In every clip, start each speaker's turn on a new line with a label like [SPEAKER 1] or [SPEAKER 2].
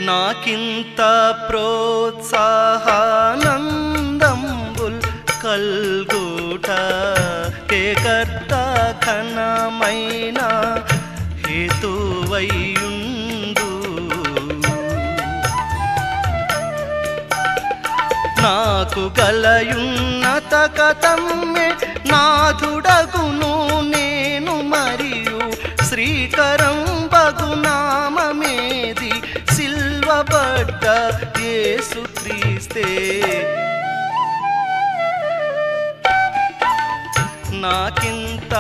[SPEAKER 1] నాకింత ప్రోత్సాహానందంబుల్ కల్గుట కేకర్త ఘనమైన హేతువైయుండు నాకు గలయున్నత కథమ్మె నాథుడగును నేను మరియు శ్రీకరం బగునామమేది సిల్వబడ్డ యేసు క్రీస్తే నాకింత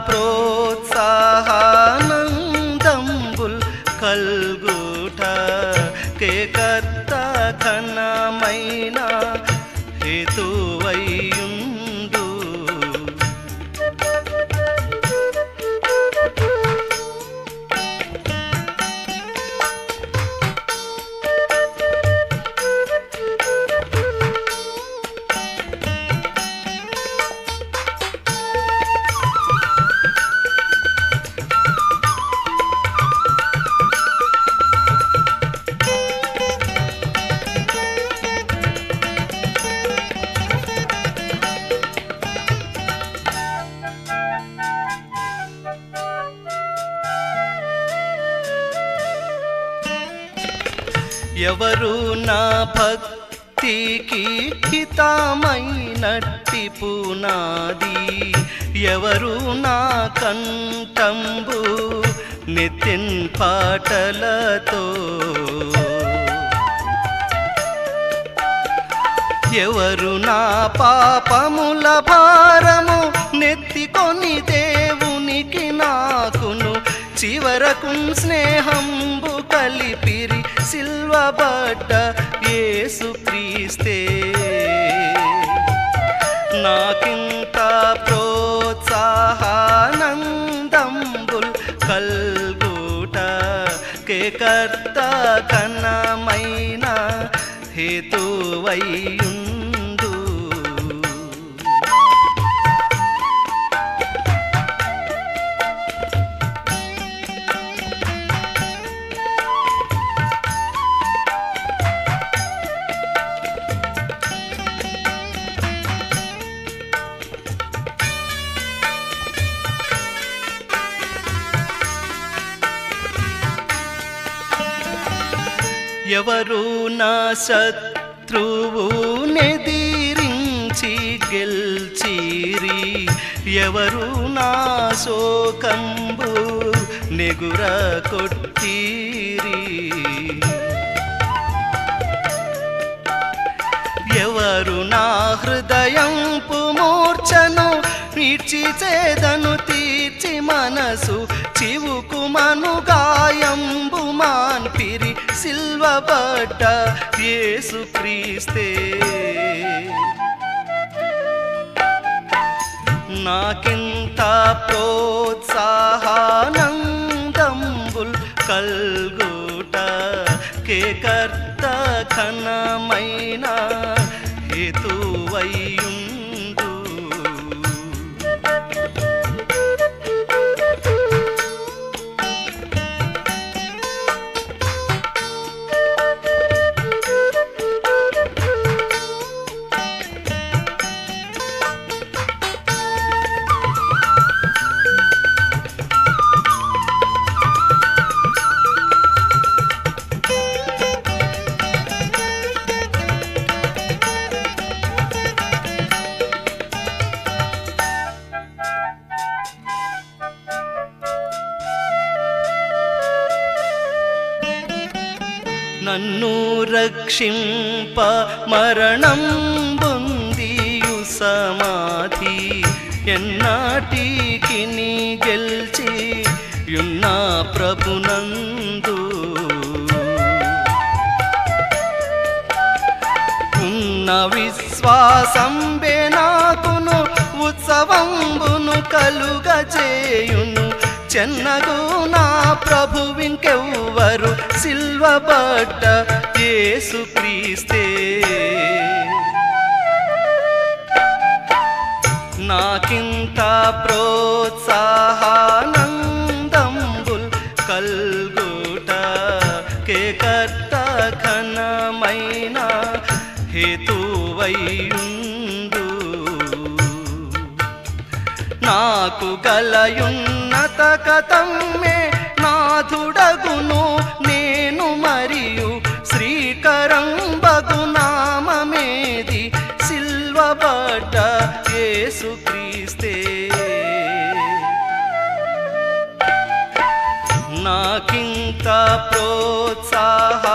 [SPEAKER 1] ప్రోత్సాహానందంబుల్ కల్గుట కేకర్త ఘనమైన హేతువైయుండు ఎవరు నా భక్తికి హితమైనట్టి పునాది ఎవరు నా కంఠంబు నితిన్ పాటలతో ఎవరు నా పాపముల భారము నెత్తికొని దేవునికి నాకును చివరకు స్నేహంబు కలిపిరి సిల్వబడ్డ యేసు క్రీస్తే నాకింత ప్రోత్సాహానందంబుల్ కల్గుట కేకర్త ఘనమైన హేతువైయుండు ఎవరు నా శత్రువు నెదిరించి గెల్చిరి ఎవరు నా శోకంబు నెగుర కొట్టిరి ఎవరు నా హృదయంపు మూర్ఛను వీడ్చి చేదను తీర్చి మనసు చివుకు మను గాయంబు మాన్పిరి సిల్వబడ్డ యేసు క్రీస్తే నాకింత ప్రోత్సాహానందంబుల్ కల్గుట కేకర్త ఘనమైన హేతువైయుండు నన్ను రక్షింప మరణం బొందియు సమాధి ఎన్నాటికి నీ గెల్చి యున్న ప్రభునందు ఉన్న విశ్వాసంబే నాకును ఉత్సవంబును కలుగజేయును చెన్నగు నా ప్రభువింకెవ్వరు సిల్వబడ్డ యేసు క్రీస్తే నాకింత ప్రోత్సాహానందంబుల్ కల్గుట కేకర్త నాకు గలయున్నత కతమ్మే నాథుడగును నేను మరియు శ్రీకరంబగు నామమేది సిల్వబడ్డ యేసుక్రీస్తే నాకింత ప్రోత్సాహ